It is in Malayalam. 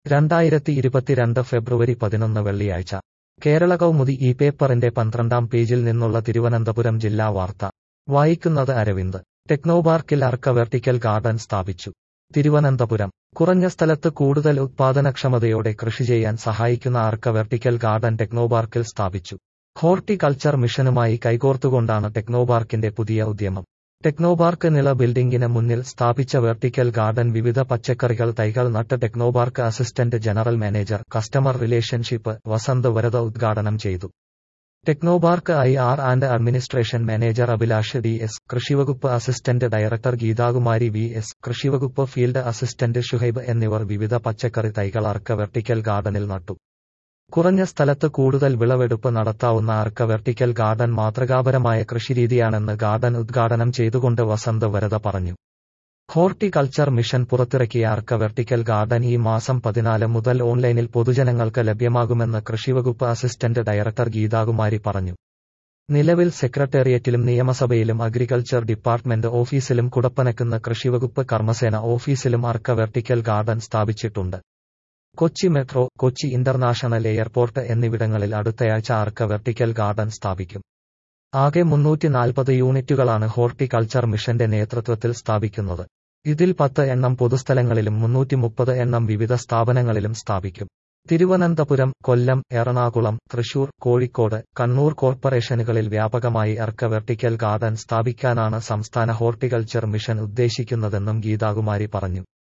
രണ്ടായിരത്തി ഇരുപത്തിരണ്ട് ഫെബ്രുവരി പതിനൊന്ന് വെള്ളിയാഴ്ച കേരള കൗമുദി ഈ പേപ്പറിന്റെ പന്ത്രണ്ടാം പേജിൽ നിന്നുള്ള തിരുവനന്തപുരം ജില്ലാ വാർത്ത വായിക്കുന്നത് അരവിന്ദ് ടെക്നോപാർക്കിൽ അർക്ക വെർട്ടിക്കൽ ഗാർഡൻ സ്ഥാപിച്ചു തിരുവനന്തപുരം കുറഞ്ഞ സ്ഥലത്ത് കൂടുതൽ ഉത്പാദനക്ഷമതയോടെ കൃഷി ചെയ്യാൻ സഹായിക്കുന്ന അർക്ക വെർട്ടിക്കൽ ഗാർഡൻ ടെക്നോപാർക്കിൽ സ്ഥാപിച്ചു ഹോർട്ടികൾച്ചർ മിഷനുമായി കൈകോർത്തുകൊണ്ടാണ് ടെക്നോപാർക്കിന്റെ പുതിയ ഉദ്യമം ടെക്നോപാർക്ക് നിള ബിൽഡിംഗിന് മുന്നിൽ സ്ഥാപിച്ച വെർട്ടിക്കൽ ഗാർഡൻ വിവിധ പച്ചക്കറികൾ തൈകൾ നട്ട് Technopark assistant general manager customer relationship Vasanth Varada ഉദ്ഘാടനം ചെയ്തു Technopark I R and administration manager Abhilash D S കൃഷിവകുപ്പ് assistant director Geethakumari V S കൃഷിവകുപ്പ് ഫീൽഡ് അസിസ്റ്റന്റ് ഷുഹൈബ് എന്നിവർ വിവിധ പച്ചക്കറി തൈകൾ അർക്ക വെർട്ടിക്കൽ ഗാർഡനിൽ നട്ടു കുറഞ്ഞ സ്ഥലത്ത് കൂടുതൽ വിളവെടുപ്പ് നടത്താവുന്ന അർക്ക വെർട്ടിക്കൽ ഗാർഡൻ മാതൃകാപരമായ കൃഷിരീതിയാണെന്ന് ഗാർഡൻ ഉദ്ഘാടനം ചെയ്തുകൊണ്ട് വസന്ത് വരദ പറഞ്ഞു ഹോർട്ടികൾച്ചർ മിഷൻ പുറത്തിറക്കിയ അർക്ക വെർട്ടിക്കൽ ഗാർഡൻ ഈ മാസം പതിനാല് മുതൽ ഓൺലൈനിൽ പൊതുജനങ്ങൾക്ക് ലഭ്യമാകുമെന്ന് കൃഷിവകുപ്പ് അസിസ്റ്റന്റ് ഡയറക്ടർ ഗീതാകുമാരി പറഞ്ഞു നിലവിൽ സെക്രട്ടേറിയറ്റിലും നിയമസഭയിലും അഗ്രികൾച്ചർ ഡിപ്പാർട്ട്മെന്റ് ഓഫീസിലും കുടപ്പനക്കുന്ന കൃഷിവകുപ്പ് കർമ്മസേന ഓഫീസിലും അർക്ക വെർട്ടിക്കൽ ഗാർഡൻ സ്ഥാപിച്ചിട്ടുണ്ട് Kochi metro Kochi international airport എന്നിവിടങ്ങളിൽ അടുത്തയാഴ്ച അർക്ക വെർട്ടിക്കൽ ഗാർഡൻ സ്ഥാപിക്കും ആകെ മുന്നൂറ്റി നാൽപ്പത് യൂണിറ്റുകളാണ് ഹോർട്ടികൾച്ചർ മിഷന്റെ നേതൃത്വത്തിൽ സ്ഥാപിക്കുന്നത് ഇതിൽ പത്ത് എണ്ണം പൊതുസ്ഥലങ്ങളിലും മുന്നൂറ്റി മുപ്പത് എണ്ണം വിവിധ സ്ഥാപനങ്ങളിലും സ്ഥാപിക്കും തിരുവനന്തപുരം കൊല്ലം എറണാകുളം തൃശൂർ കോഴിക്കോട് കണ്ണൂർ കോർപ്പറേഷനുകളിൽ വ്യാപകമായി അർക്ക വെർട്ടിക്കൽ ഗാർഡൻ സ്ഥാപിക്കാനാണ് സംസ്ഥാന ഹോർട്ടികൾച്ചർ മിഷൻ ഉദ്ദേശിക്കുന്നതെന്നും ഗീതാകുമാരി പറഞ്ഞു